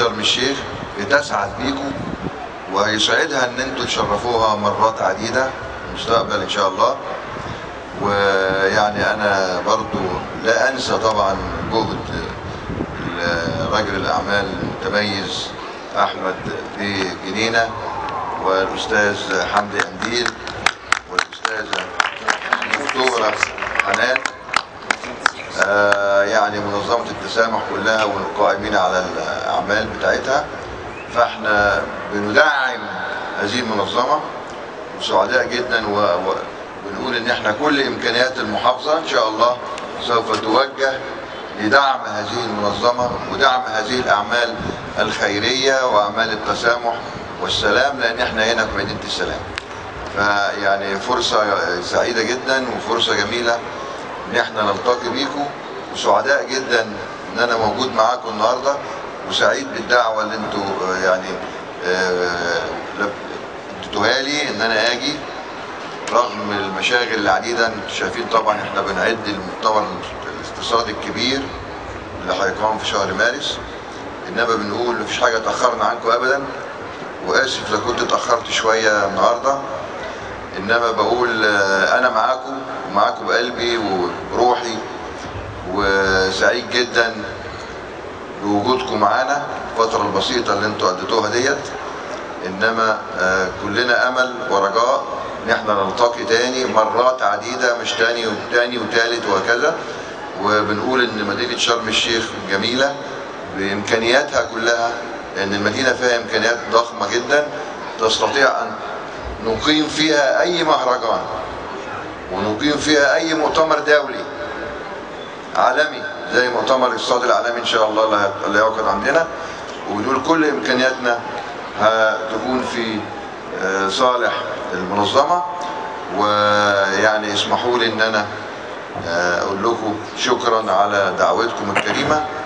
شرم الشيخ بتسعد بيكم ويسعدها ان انتوا تشرفوها مرات عديده في المستقبل ان شاء الله ويعني انا برضو لا انسى طبعا جهد رجل الاعمال المتميز احمد في جنينه والاستاذ حمدي قنديل والاستاذه الدكتوره حنان آه يعني منظمه التسامح كلها والقائمين على الاعمال بتاعتها فاحنا بندعم هذه المنظمه وسعداء جدا وبنقول ان احنا كل امكانيات المحافظه ان شاء الله سوف توجه لدعم هذه المنظمه ودعم هذه الاعمال الخيريه واعمال التسامح والسلام لان احنا هنا في مدينه السلام. فيعني فرصه سعيده جدا وفرصه جميله ان احنا نلتقي بيكم وسعداء جدا ان انا موجود معاكم النهارده وسعيد بالدعوه اللي انتوا يعني اديتوها لي ان انا اجي رغم المشاغل العديده انتوا شايفين طبعا احنا بنعد المؤتمر الاقتصادي الكبير اللي هيقام في شهر مارس انما بنقول مفيش حاجه اتاخرنا عنكم ابدا واسف لو كنت اتاخرت شويه النهارده انما بقول انا معاكم ومعاكم بقلبي وبروحي وسعيد جدا بوجودكم معانا الفترة البسيطة اللي انتوا اديتوها ديت انما كلنا امل ورجاء ان احنا نلتقي تاني مرات عديدة مش تاني وتاني وتالت وهكذا وبنقول ان مدينة شرم الشيخ جميلة بامكانياتها كلها لان المدينة فيها امكانيات ضخمة جدا تستطيع ان نقيم فيها اي مهرجان ونقيم فيها اي مؤتمر دولي عالمي زي مؤتمر الاقتصاد العالمي ان شاء الله اللي هيعقد عندنا وبنقول كل امكانياتنا هتكون في صالح المنظمه ويعني اسمحوا لي ان انا اقول لكم شكرا على دعوتكم الكريمه